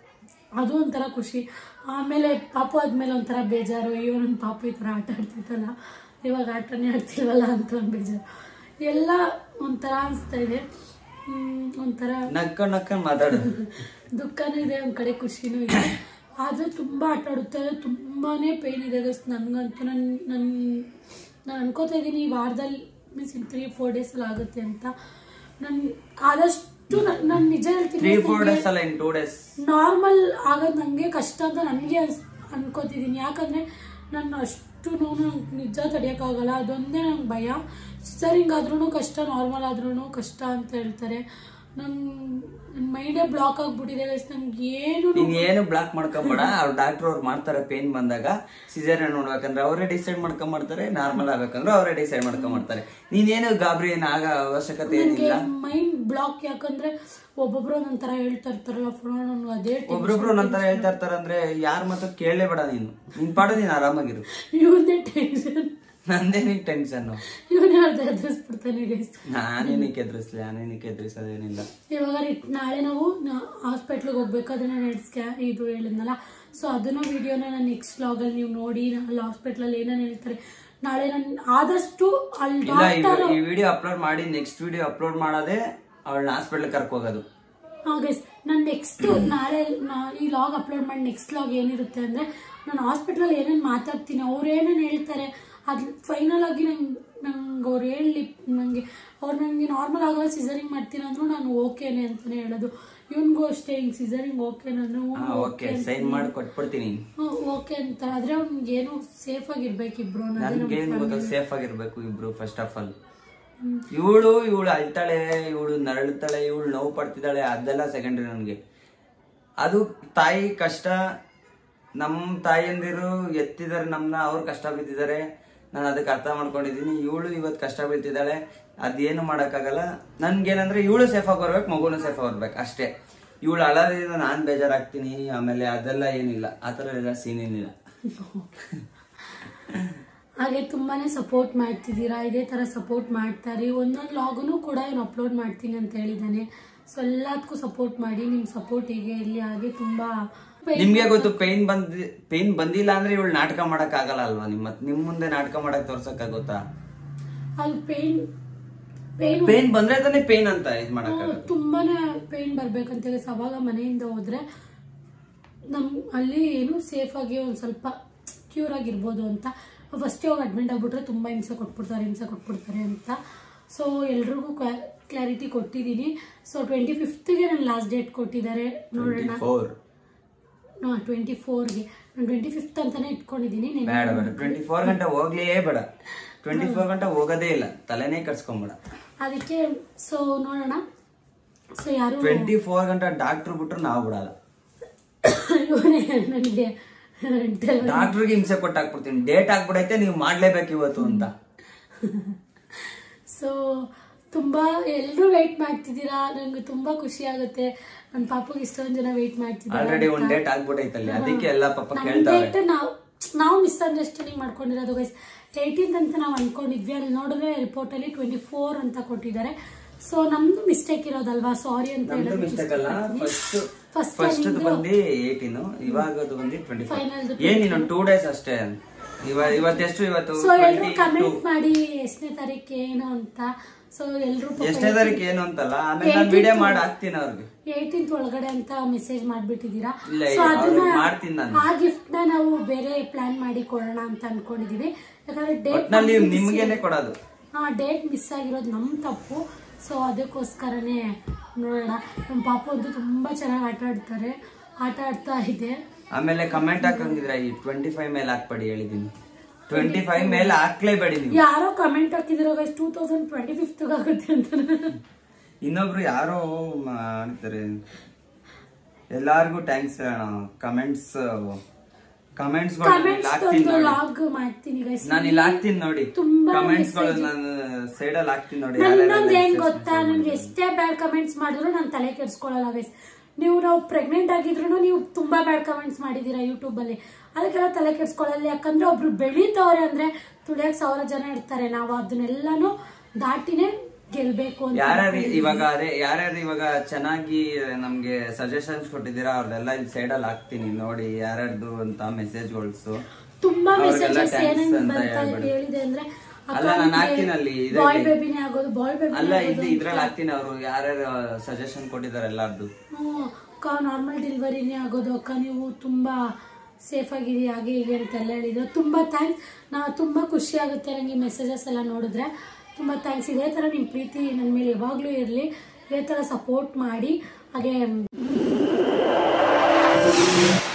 ಅದು ಒಂಥರ ಖುಷಿ ಆಮೇಲೆ ಪಾಪು ಆದ್ಮೇಲೆ ಒಂಥರ ಬೇಜಾರು ಅಯ್ಯೋ ನನ್ನ ಪಾಪು ಈ ಥರ ಆಟ ಆಡ್ತಿತ್ತಲ್ಲ ಇವಾಗ ಆಟನೇ ಆಡ್ತಿಲ್ವಲ್ಲ ಅಂತ ಒಂದು ಬೇಜಾರು ಎಲ್ಲ ಒಂಥರ ಅನಿಸ್ತಾ ಇದೆ ಹ್ಮ್, ಒಂಥರ ನಕ್ಕ ನಕ್ಕ ಮಾತಾಡು ದುಃಖನೂ ಇದೆ ಒಂದ್ ಕಡೆ ಖುಷಿನೂ ಇದೆ ಆದ್ರೆ ತುಂಬಾ ಆಟ ಆಡುತ್ತೆ ತುಂಬಾನೇ ಪೇನ್ ಇದೆ ಗೈಸ್ ನನ್ಗಂತೂ ನನ್ ನನ್ ನಾನು ಅನ್ಕೋತಾ ಇದ್ದೀನಿ ಈ ವಾರದಲ್ಲಿ means in three four days ಅಲ್ಲಿ ಆಗುತ್ತೆ ಅಂತ ನನ್ ಆದಷ್ಟು ನಾನು ನಿಜ ತ್ರೀ ಹೇಳ್ತೀನಿ ಫೋರ್ ಡೇಸ್ ಅಲ್ಲ ಇನ್ ಟೂ ಡೇಸ್ ನಾರ್ಮಲ್ ಆಗೋದು ನನಗೆ ಕಷ್ಟ ಅಂತ ನನಗೆ ಅನ್ಕೋತಿದ್ದೀನಿ ಯಾಕಂದ್ರೆ ನಾನು ಅಷ್ಟು ನೋವು ನಿಜ ತಡೆಯೋಕ್ಕಾಗಲ್ಲ ಅದೊಂದೇ ನಂಗೆ ಭಯ ಸಿಸರಿಂಗ್ ಆದ್ರೂ ಕಷ್ಟ ನಾರ್ಮಲ್ ಆದ್ರೂ ಕಷ್ಟ ಅಂತ ಹೇಳ್ತಾರೆ ನನ್ನ ನನ್ನ ಮೈಂಡೇ ಬ್ಲಾಕ್ ಆಗ್ಬಿಟ್ಟಿದೆ ಗೈಸ್ ನಂಗೆ ಏನು ನೀನ್ ಏನು ಬ್ಲಾಕ್ ಮಾಡ್ಕೊಂಬೇಡ ಅವ್ರ ಡಾಕ್ಟರ್ ಅವ್ರು ಮಾಡ್ತಾರೆ ಪೇನ್ ಬಂದಾಗ ಸಿಸೇರಿಯನ್ ನೋಡ್ಬೇಕಂದ್ರೆ ಅವರೇ ಡಿಸೈಡ್ ಮಾಡ್ಕೊಂಡ್ ಮಾಡ್ತಾರೆ ನಾರ್ಮಲ್ ಆಗ್ಬೇಕಂದ್ರೆ ಅವರೇ ಡಿಸೈಡ್ ಮಾಡ್ಕೊಂಡ್ ಮಾಡ್ತಾರೆ ನೀನೇನು ಗಾಬರಿ ಏನ್ ಆಗ ಅವಶ್ಯಕತೆ ನನಗೆ ಏನಿಲ್ಲ ಮೈಂಡ್ ಬ್ಲಾಕ್ ಯಾಕಂದ್ರೆ ಒಬ್ಬೊಬ್ರು ಒಂದೊಂಥರ ಹೇಳ್ತಾ ಇರ್ತಾರಲ್ಲ ಫೋನ್ ನನಗೆ ಅದೇ ಒಬ್ರೊಬ್ರು ನಂತರ ಹೇಳ್ತಾ ಇರ್ತಾರಂದ್ರೆ ಯಾರ ಮಾತು ಕೇಳಲೇಬೇಡ ನೀನು ನಿನ್ ಪಾಡು ನೀನ್ ಆರಾಮಾಗಿರು ಇವನ್ನೇ ಟೆನ್ಷನ್ ನಂದೇನಿಗೆ ಟೆನ್ಷನ್ ಇವನೇ ಅರ್ಧ ಎದುರಿಸ್ಬಿಡ್ತಾನೆ ಗೈಸ್ ನಾನೇನಕ್ಕೆ ಎದುರಿಸ್ಲಿ ನಾನೇನಕ್ಕೆ ಎದುರಿಸೋದೇನಿಲ್ಲ ಇವಾಗ ರಿ- ನಾಳೆ ನಾವು ಹಾಸ್ಪಿಟ್ಲಿಗೆ ಹೋಗ್ಬೇಕು ಅದನ್ನ ನೆಟ್ ಸ್ಕ್ಯಾ ಇದು ಹೇಳಿದ್ನಲ್ಲ ಸೊ ಅದನ್ನ ವಿಡಿಯೋನ ನಾನು ನೆಕ್ಸ್ಟ್ ವ್ಲಾಗಲ್ಲಿ ನೀವು ನೋಡಿ ಅಲ್ಲಿ ಹಾಸ್ಪಿಟ್ಲಲ್ಲಿ ಏನೇನು ಹೇಳ್ತಾರೆ ನಾಳೆ ನಾನು ಆದಷ್ಟು ಅಲ್ಲಿ ಇಲ್ಲ ಈ- ಡಾಕ್ಟರ್ ಈ ವಿಡಿಯೋ ಅಪ್ಲೋಡ್ ಮಾಡಿ ನೆಕ್ಸ್ಟ್ ವಿಡಿಯೋ ಅಪ್ಲೋಡ್ ಮಾಡೋದೇ ಅವಳನ್ನ ಹಾಸ್ಪಿಟಲ್ ಕರ್ಕೊ ಹೋಗೋದು ಗೈಸ್ ನಾನು ನೆಕ್ಸ್ಟ್ ನಾಳೆ ನಾ- ಈ ಲಾಗ್ ಅಪ್ಲೋಡ್ ಮಾಡಿ ನೆಕ್ಸ್ಟ್ ಲಾಗ್ ಏನಿರುತ್ತೆ ಅಂದರೆ ನಾನು ಹಾಸ್ಪಿಟ್ಲಲ್ಲಿ ಏನೇನು ಮಾತಾಡ್ತೀನಿ ಅವ್ರು ಏನೇನು ಹೇಳ್ತಾರೆ ಅದು ಫೈನಲ್ ಆಗಿ ನಂಗೆ ನಂಗೆ ಅವ್ರು ಹೇಳಿ ನನಗೆ ಅವ್ರು ನನಗೆ ನಾರ್ಮಲ್ ಆಗಲ್ಲ ಸಿಸರಿಂಗ್ ಮಾಡ್ತೀನಿ ಅಂದ್ರು ನಾನು ಓಕೆನೆ ಅಂತಲೇ ಹೇಳೋದು ಇವನಿಗೂ ಅಷ್ಟೇ ಹಿಂಗೆ ಸಿಸರಿಂಗ್ ಓಕೆ ನಾನು ಓಕೆ ಸೈನ್ ಮಾಡಿ ಕೊಟ್ಬಿಡ್ತೀನಿ ಓಕೆ ಅಂತ ಆದ್ರೆ ಅವ್ನಿಗೆ ಏನೋ ಸೇಫ್ ಆಗಿರ್ಬೇಕು ಇಬ್ರು ನನ್ಗೇನ್ ಗೊತ್ತ ಸೇಫ್ ಆಗಿರ್ಬೇಕು ಇಬ್ರು ಫಸ್ಟ್ ಆಫ್ ಆಲ್ ಇವಳು ಇವಳು ಅಳ್ತಾಳೆ ಇವಳು ನರಳ್ತಾಳೆ ಇವಳು ನೋವು ಪಡ್ತಿದ್ದಾಳೆ ಅದೆಲ್ಲ ಸೆಕೆಂಡ್ರಿ ನನಗೆ ಅದು ತಾಯಿ ಕಷ್ಟ ನಮ್ಮ ತಾಯಿಯಂದಿರು ಎತ್ತಿದ್ದಾರೆ ನಮ್ಮನ್ನ ಅವ್ರು ಕಷ್ಟ ಬಿದ್ದಿದ್ದಾರೆ ನಾನು ಅದಕ್ಕೆ ಅರ್ಥ ಮಾಡ್ಕೊಂಡಿದ್ದೀನಿ ಇವಳು ಇವತ್ತು ಕಷ್ಟ ಬೀಳ್ತಿದ್ದಾಳೆ ಅದೇನು ಮಾಡೋಕ್ಕಾಗಲ್ಲ ನನ್ಗೇನಂದ್ರೆ ಇವಳು ಸೇಫ್ ಆಗಿ ಬರ್ಬೇಕು ಮಗುನು ಸೇಫ್ ಆಗಿ ಬರ್ಬೇಕು ಅಷ್ಟೇ ಇವಳು ಅಳೋದ್ರಿಂದ ನಾನು ಬೇಜಾರಾಗ್ತೀನಿ ಆಮೇಲೆ ಅದೆಲ್ಲ ಏನಿಲ್ಲ ಆ ಥರ ಎಲ್ಲ ಸೀನ್ ಏನಿಲ್ಲ ಹಾಗೆ ತುಂಬಾನೇ ಸಪೋರ್ಟ್ ಮಾಡ್ತಿದ್ದೀರಾ ಇದೇ ಥರ ಸಪೋರ್ಟ್ ಮಾಡ್ತಾರೆ ಒಂದೊಂದು ಲಾಗನು ಕೂಡ ಏನು ಅಪ್ಲೋಡ್ ಮಾಡ್ತೀನಿ ಅಂತ ಹೇಳಿದ್ದಾನೆ ಸೊ ಎಲ್ಲದಕ್ಕೂ ಸಪೋರ್ಟ್ ಮಾಡಿ ನಿಮ್ಮ ಸಪೋರ್ಟ್ ಹೀಗೆ ಇರಲಿ ಹಾಗೆ ತುಂಬ ನಿಮ್ಗೆ ಗೊತ್ತು ಪೇನ್ ಬಂದಿ ಪೇನ್ ಬಂದಿಲ್ಲ ಅಂದ್ರೆ ಇವಳು ನಾಟಕ ಮಾಡಕ್ ಆಗಲ್ಲ ಅಲ್ವಾ ನಿಮ್ಮ ನಿಮ್ ಮುಂದೆ ನಾಟಕ ಮಾಡಕ್ ತೋರ್ಸಕ್ ಆಗುತ್ತಾ ಅಲ್ಲಿ ಪೇನ್ ಪೇನ್ ಪೇನ್ ಬಂದ್ರೆ ತಾನೇ ಪೇನ್ ಅಂತ ಇದ್ ಮಾಡಕ್ ತುಂಬಾನೇ ಪೇನ್ ಬರ್ಬೇಕಂತ ಹೇಳಿ ಅವಾಗ ಮನೆಯಿಂದ ಹೋದ್ರೆ ನಮ್ ಅಲ್ಲಿ ಏನು ಸೇಫ್ ಆಗಿ ಒಂದ್ ಸ್ವಲ್ಪ ಕ್ಯೂರ್ ಆಗಿರ್ಬೋದು ಅಂತ ಫಸ್ಟ್ ಹೋಗಿ ಅಡ್ಮಿಟ್ ಆಗ್ಬಿಟ್ರೆ ತುಂಬಾ ಹಿಂಸೆ ಕೊಟ್ಬಿಡ್ತಾರೆ ಹಿಂಸೆ ಕೊಟ್ಬಿಡ್ತಾರೆ ಅಂತ ಸೊ ಎಲ್ರಿಗೂ ಕ್ಲಾರಿಟಿ ಕೊಟ್ಟಿದ್ದೀನಿ ಸೊ ಟ್ವೆಂಟಿ ಫಿಫ್ತ್ಗೆ ನನ್ನ ಲಾಸ್ಟ್ ಡೇಟ್ ಕೊಟ್ಟಿದ್ದಾರೆ ನೋಡೋಣ ಫೋರ್ ಟ್ವೆಂಟಿ ಫೋರ್ಗೆ ನಾನು ಟ್ವೆಂಟಿ ಫಿಫ್ತ್ ಅಂತಾನೆ ಇಟ್ಕೊಂಡಿದ್ದೀನಿ ನೆನ್ನೆ ಬೇಡ ಬೇಡ ಟ್ವೆಂಟಿ ಫೋರ್ ಗಂಟೆ ಹೋಗ್ಲೇ ಬೇಡ ಟ್ವೆಂಟಿ ಫೋರ್ ಗಂಟೆ ಹೋಗೋದೇ ಇಲ್ಲ ತಲೆನೇ ಕಟ್ಸ್ಕೊಂಬೇಡ ಅದಕ್ಕೆ ಸೊ ನೋಡೋಣ ಸೊ ಯಾರು ಟ್ವೆಂಟಿ ಫೋರ್ ಗಂಟೆ ಡಾಕ್ಟರ್ ಬಿಟ್ರು ನಾವು ಬಿಡಲ್ಲ ಇವನೇ ನನಗೆ ಡಾಕ್ಟರ್ಗೆ ಹಿಂಸೆ ಕೊಟ್ಟು ಹಾಕ್ಬಿಡ್ತೀನಿ ಡೇಟ್ ಹಾಕ್ಬಿಡೈತೆ ನೀವು ಮಾಡ್ಲೇಬೇಕು ಇವತ್ತು ಅಂತ ಸೊ ತುಂಬಾ ಎಲ್ಲರೂ ವೆಯ್ಟ್ ಮಾಡ್ತಿದ್ದೀರಾ ನಂಗೆ ತುಂಬಾ ಖುಷಿ ಆಗುತ್ತೆ ನನ್ನ ಪಾಪಗೆ ಇಷ್ಟೊಂದು ಜನ ವೆಯ್ಟ್ ಮಾಡ್ತಿದ್ದಾರೆ ಆಲ್ರೆಡಿ ಒಂದ್ ಡೇಟ್ ಆಗ್ಬಿಟ್ಟೈತಲ್ಲಿ ಅದಕ್ಕೆ ಎಲ್ಲ ಪಾಪ ನಮ್ ಕೇಳ್ತಾವೆ ಡೇಟ್ ನಾವು ನಾವು ಮಿಸ್ಅಂಡರ್ಸ್ಟ್ಯಾಂಡಿಂಗ್ ಮಾಡ್ಕೊಂಡಿರೋದು ಗೈಸ್ ಏಯ್ಟೀನ್ತ್ ಅಂತ ನಾವು ಅನ್ಕೊಂಡಿದ್ವಿ ಅಲ್ಲಿ ನೋಡಿದ್ರೆ ರಿಪೋರ್ಟ್ ಅಲ್ಲಿ ಟ್ವೆಂಟಿ ಫೋರ್ ಅಂತ ಕೊಟ್ಟಿದ್ದಾರೆ ಸೊ ನಮ್ದು ಮಿಸ್ಟೇಕ್ ಇರೋದಲ್ವಾ ಸಾರಿ ಅಂತ ನಮ್ದು ಹೇಳೋದಕ್ಕೆ ಮಿಸ್ಟೇಕ್ ಅಲ್ಲ ಫಸ್ಟ್ First ಫಸ್ಟ್ ನಿಮ್ದು- ಬಂದು ಏಯ್ಟೀನ್ ಇವಾಗ ಅದು ಬಂದು ಟ್ವೆಂಟಿ ಫೈವ್ Final ದು ಏನ್ ಇನ್ನೊಂದು ಟೂ ಡೇಸ್ ಅಷ್ಟೇ ಇವ ಇವತ್ತೆಷ್ಟು ಇವತ್ತು ಸೊ ಎಲ್ಲರೂ 22. ಕಮೆಂಟ್ ಮಾಡಿ ಎಷ್ಟನೇ ತಾರೀಕು ಏನು ಅಂತ ಸೊ ಎಲ್ಲರೂ ಎಷ್ಟನೇ ತಾರೀಕು ಏನು ಅಂತಲ್ಲ ಆಮೇಲೆ ನಾನು ವಿಡಿಯೋ ಮಾಡಿ ಹಾಕ್ತೀನಿ ಅವ್ರಿಗೆ ಏಯ್ಟೀನ್ತ್ ಒಳಗಡೆ ಅಂತ ಮೆಸೇಜ್ ಮಾಡ್ಬಿಟ್ಟಿದೀರಾ ಇಲ್ಲ, ಸೊ ಇಲ್ಲ, ಅದನ್ನ ಅವ್ರಿಗೆ ಮಾಡ್ತೀನಿ ನಾನು. ಆ ಗಿಫ್ಟ್ ನ ನಾವು ಬೇರೆ ಪ್ಲಾನ್ ಮಾಡಿ ಕೊಡೋಣ ಅಂತ ಅನ್ಕೊಂಡಿದೀವಿ ಯಾಕಂದ್ರೆ ಡೇಟ್ ಒಟ್ನಲ್ಲಿ ನಿಮ್ಗೇನೆ ಕೊಡೋದು ಹಾ ಡೇಟ್ ಮಿಸ್ ಆಗಿರೋದು ನಮ್ ತಪ್ಪು ಸೊ ಅದಕ್ಕೋಸ್ಕರನೇ ನೋಡೋಣ ನಮ್ಮ ಪಾಪ ಅಂತೂ ತುಂಬಾ ಚೆನ್ನಾಗಿ ಆಟ ಆಡ್ತಾರೆ ಆಟ ಆಡ್ತಾ ಇದೆ ಆಮೇಲೆ ಕಮೆಂಟ್ ಹಾಕಂಗಿದ್ರೆ ಈ ಟ್ವೆಂಟಿ ಫೈವ್ ಮೇಲೆ ಹಾಕ್ಬೇಡಿ ಹೇಳಿದೀನಿ ಟ್ವೆಂಟಿ ಫೈವ್ ಮೇಲೆ ಹಾಕ್ಲೇಬೇಡಿ ನೀವು ಯಾರೋ ಕಮೆಂಟ್ ಹಾಕಿದಿರೋ ಟೂ ತೌಸಂಡ್ ಟ್ವೆಂಟಿ ಫಿಫ್ತ್ ಆಗುತ್ತೆ ಅಂತ ಇನ್ನೊಬ್ರು ಯಾರೋ ಮಾಡ್ತಾರೆ ಎಲ್ಲಾರ್ಗು ಥ್ಯಾಂಕ್ಸ್ ಕಮೆಂಟ್ಸ್ ಕಮೆಂಟ್ಸ್ ಕಮೆಂಟ್ಸ್ ಹಾಕ್ತೀನಿ ಒಂದು ನೋಡಿ ಲಾಗ್ ಮಾಡ್ತೀನಿ ಗೈಸ್ ನಾನು ಇಲ್ಲಿ ಹಾಕ್ತೀನಿ ನೋಡಿ ತುಂಬಾ ಕಮೆಂಟ್ಸ್ ಗಳು ನಾನು ಸೈಡ್ ಅಲ್ಲಿ ಹಾಕ್ತೀನಿ ನೋಡಿ ನಾನು ಯಾರ್ಯಾರೆಲ್ಲ ಇನ್ನೊಂದು ಏನ್ message ಗೊತ್ತಾ ನನ್ಗೆ ಎಷ್ಟೇ ಬ್ಯಾಡ್ ಕಮೆಂಟ್ಸ್ ಮಾಡಿದ್ರು ನಾನು ತಲೆ ಕೆಡ್ಸ್ಕೊಳಲ್ಲ ಗೈಸ್ ನೀವು ನಾವು ಪ್ರೆಗ್ನೆಂಟ್ ಆಗಿದ್ರು ನೀವು ತುಂಬಾ ಬ್ಯಾಡ್ ಕಮೆಂಟ್ಸ್ ಮಾಡಿದೀರಾ ಯೂಟ್ಯೂಬ್ ಅಲ್ಲಿ ಅದಕ್ಕೆಲ್ಲ ತಲೆ ಕೆಡ್ಸ್ಕೊಳಲ್ಲ ಯಾಕಂದ್ರೆ ಒಬ್ರು ಬೆಳೀತವ್ರೆ ಅಂದ್ರೆ ತುಳಿಯಕ್ ಸಾವಿರ ಜನ ಇರ್ತಾರೆ ನಾವು ಅದನ್ನೆಲ್ಲಾನು ದಾಟಿನೇ ಗೆಲ್ಬೇಕು ಅಂತ ಯಾರ್ಯಾರು ಇವಾಗ ಅದೇ ಯಾರ್ಯಾರು ಇವಾಗ ಚೆನ್ನಾಗಿ ನಮ್ಗೆ ಸಜೆಷನ್ಸ್ ಕೊಟ್ಟಿದ್ದೀರಾ ಅವ್ರದೆಲ್ಲ ಇಲ್ಲಿ ಸೈಡ್ ಅಲ್ಲಿ ಹಾಕ್ತೀನಿ ನೋಡಿ ಯಾರ್ಯಾರ್ದು ಅಂತ ಮೆಸೇಜ್ಗಳ್ಸು ತುಂಬಾ ಅವ್ರಿಗೆಲ್ಲ ಮೆಸೇಜಸ್ thanks ಏನೇನ್ ಅಂತ ಬರ್ತಾ ಹೇಳ್ಬಿಡಿ. ಹೇಳಿದೆ ಅಂದ್ರೆ ಅಲ್ಲ, ನಾನ್ ಹಾಕ್ತೀನಿ ಅಲ್ಲಿ ಇದ್ರಲ್ಲಿ. ಬಾಯ್ ಬೇಬಿನೇ ಆಗೋದು ಬಾಯ್ ಅಲ್ಲ ಬೇಬಿ ಇದು ಇದ್ರಲ್ಲಿ ಹಾಕ್ತೀನಿ ಅವರು ಯಾರ್ಯಾರು ಸಜೆಷನ್ ಕೊಟ್ಟಿದ್ದಾರೆ ಎಲ್ಲಾರ್ದು ಅಕ್ಕ ನಾರ್ಮಲ್ ಡೆಲಿವರಿನೇ ಆಗೋದು ಅಕ್ಕ ನೀವು ತುಂಬಾ ಸೇಫ್ ಆಗಿರಿ ಹಾಗೆ ಹೀಗೆ ಅಂತೆಲ್ಲ ಹೇಳಿದ್ರು ತುಂಬಾ ಥ್ಯಾಂಕ್ಸ್ ನಾ ತುಂಬಾ ಖುಷಿ ಆಗುತ್ತೆ ನನಗೆ ಮೆಸೇಜಸ್ ಎಲ್ಲ ನೋಡಿದ್ರೆ ತುಂಬಾ ಥ್ಯಾಂಕ್ಸ್ ಇದೇ ಥರ ನಿಮ್ಮ ಪ್ರೀತಿ ನನ್ನ ಮೇಲೆ ಯಾವಾಗಲೂ ಇರಲಿ ಇದೇ ಥರ ಸಪೋರ್ಟ್ ಮಾಡಿ ಹಾಗೆ